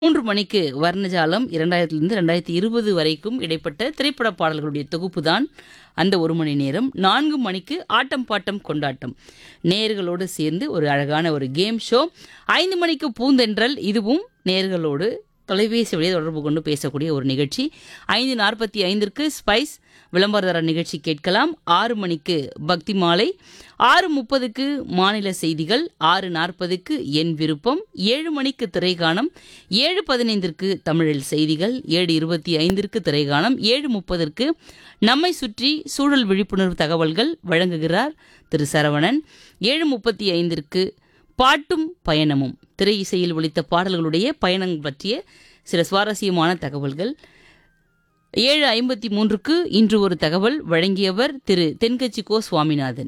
மூன்று மணிக்கு வர்ணஜாலம் இரண்டாயிரத்திலிருந்து ரெண்டாயிரத்தி இருபது வரைக்கும் இடைப்பட்ட திரைப்பட பாடல்களுடைய தொகுப்பு தான் அந்த ஒரு மணி நேரம் நான்கு மணிக்கு ஆட்டம் பாட்டம் கொண்டாட்டம் நேர்களோடு சேர்ந்து ஒரு அழகான ஒரு கேம் ஷோ ஐந்து மணிக்கு பூந்தென்றல் இதுவும் நேர்களோடு தொலைபேசி வழியாக தொடர்பு கொண்டு பேசக்கூடிய ஒரு நிகழ்ச்சி ஐந்து நாற்பத்தி ஐந்திற்கு ஸ்பைஸ் விளம்பரதர நிகழ்ச்சி கேட்கலாம் ஆறு மணிக்கு பக்தி மாலை ஆறு முப்பதுக்கு மாநில செய்திகள் ஆறு நாற்பதுக்கு என் விருப்பம் ஏழு மணிக்கு திரைகாணம் ஏழு பதினைந்திற்கு தமிழில் செய்திகள் ஏழு இருபத்தி ஐந்திற்கு திரைகாணம் ஏழு முப்பதற்கு நம்மை சுற்றி சூழல் விழிப்புணர்வு தகவல்கள் வழங்குகிறார் திரு சரவணன் ஏழு முப்பத்தி ஐந்திற்கு பாட்டும் பயணமும் திரை இசையில் ஒலித்த பாடல்களுடைய பயணம் பற்றிய சில சுவாரஸ்யமான தகவல்கள் ஏழு ஐம்பத்தி மூன்றுக்கு இன்று ஒரு தகவல் வழங்கியவர் திரு தென்கட்சி கோ சுவாமிநாதன்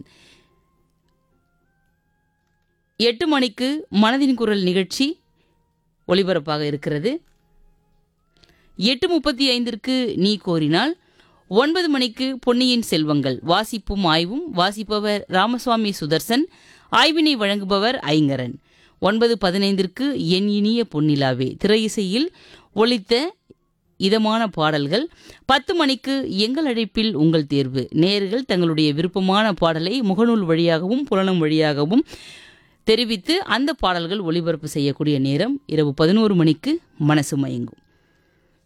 எட்டு மணிக்கு மனதின் குரல் நிகழ்ச்சி ஒளிபரப்பாக இருக்கிறது எட்டு முப்பத்தி ஐந்திற்கு நீ கோரினால் ஒன்பது மணிக்கு பொன்னியின் செல்வங்கள் வாசிப்பும் ஆய்வும் வாசிப்பவர் ராமசுவாமி சுதர்சன் ஆய்வினை வழங்குபவர் ஐங்கரன் ஒன்பது பதினைந்திற்கு என் இனிய பொன்னிலாவே திரையிசையில் ஒலித்த இதமான பாடல்கள் பத்து மணிக்கு எங்கள் அழைப்பில் உங்கள் தேர்வு நேர்கள் தங்களுடைய விருப்பமான பாடலை முகநூல் வழியாகவும் புலனம் வழியாகவும் தெரிவித்து அந்த பாடல்கள் ஒளிபரப்பு செய்யக்கூடிய நேரம் இரவு பதினோரு மணிக்கு மனசு மயங்கும்